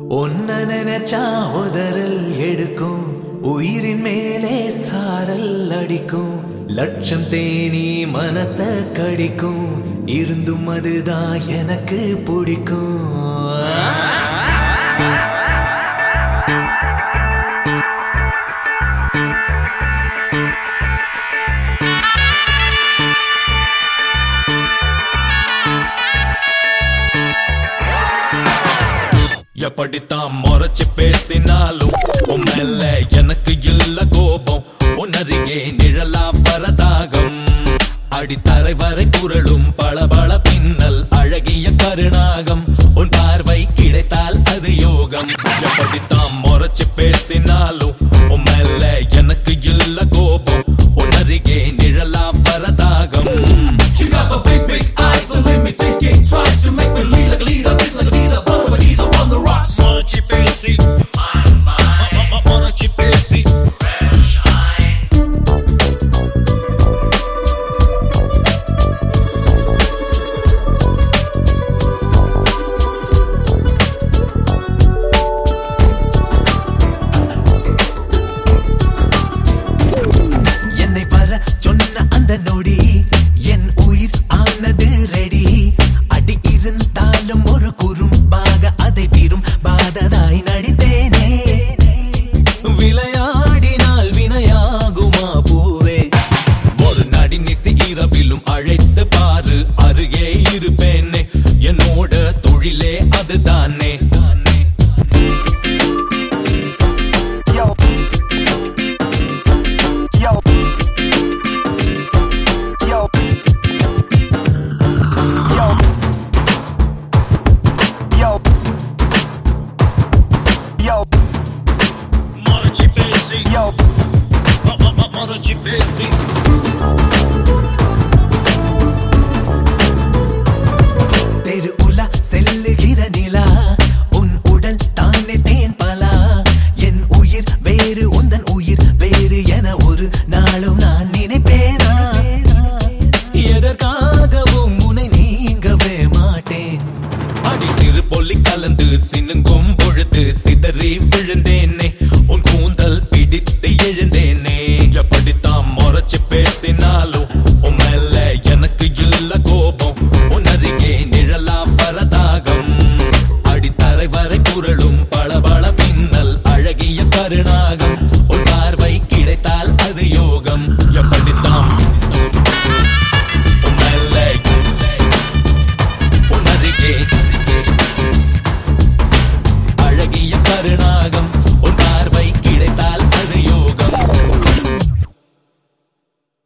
ஒன்ன நினைச்சா உதறல் எடுக்கும் உயிரின் மேலே சாரல் அடிக்கும் லட்சம் தேனி மனச கடிக்கும் இருந்தும் அதுதான் எனக்கு பிடிக்கும் எப்படித்தான் முறைச்சு பேசினாலும் உன் மேல எனக்கு இல்ல கோபம் உன்னருகே நிழலா வரதாகம் அடித்தரை வரை குரலும் பளபள பின்னல் அழகிய கருணாகம் உன் பார்வை கிடைத்தால் அது யோகம் எப்படித்தான் முறைச்சு பேசினாலும் உன் மேல எனக்கு இல்ல கோபம் உன்னருகே நிழலா வரதாகம் She got the big, big eyes, the limit thinking. Tries to make me lead like a leader. This like a teaser, but but these are on the rocks. முறைச்சு பேசி முறைச்சு பேசி என்னை வர சொன்ன அந்த நொடி என் உயிர் ஆனது ரெடி அடி இருந்தாலும் ஒரு குறும்பாக அதை விரும் பாததாய் நடித்தேனே விளையாடினால் வினையாகுமா பூவே ஒரு நடினிசி இரவிலும் அழைத்து பாரு அருகே இருப்பேனே என்னோட தொழிலே அதுதானே Yo. Yo. Yo. Yo. Yo. Yo. மறைச்சு பேசி Yo. மறைச்சு பேசி தெரு உலா செல்லுகிற நிலா உன் உடல் தானே தேன் பலா என் உயிர் வேறு உந்தன் உயிர் வேறு என ஒரு நாளும் நான் நினைப்பேனா எதற்காகவும் உன்னை நீங்கவே மாட்டேன் அடி சிறு பொல்லி கலந்து சினுங்கும் பொழுது சிதறி விழுந்தேனே உன் கூந்தல் பிடித்து எழுந்தேன்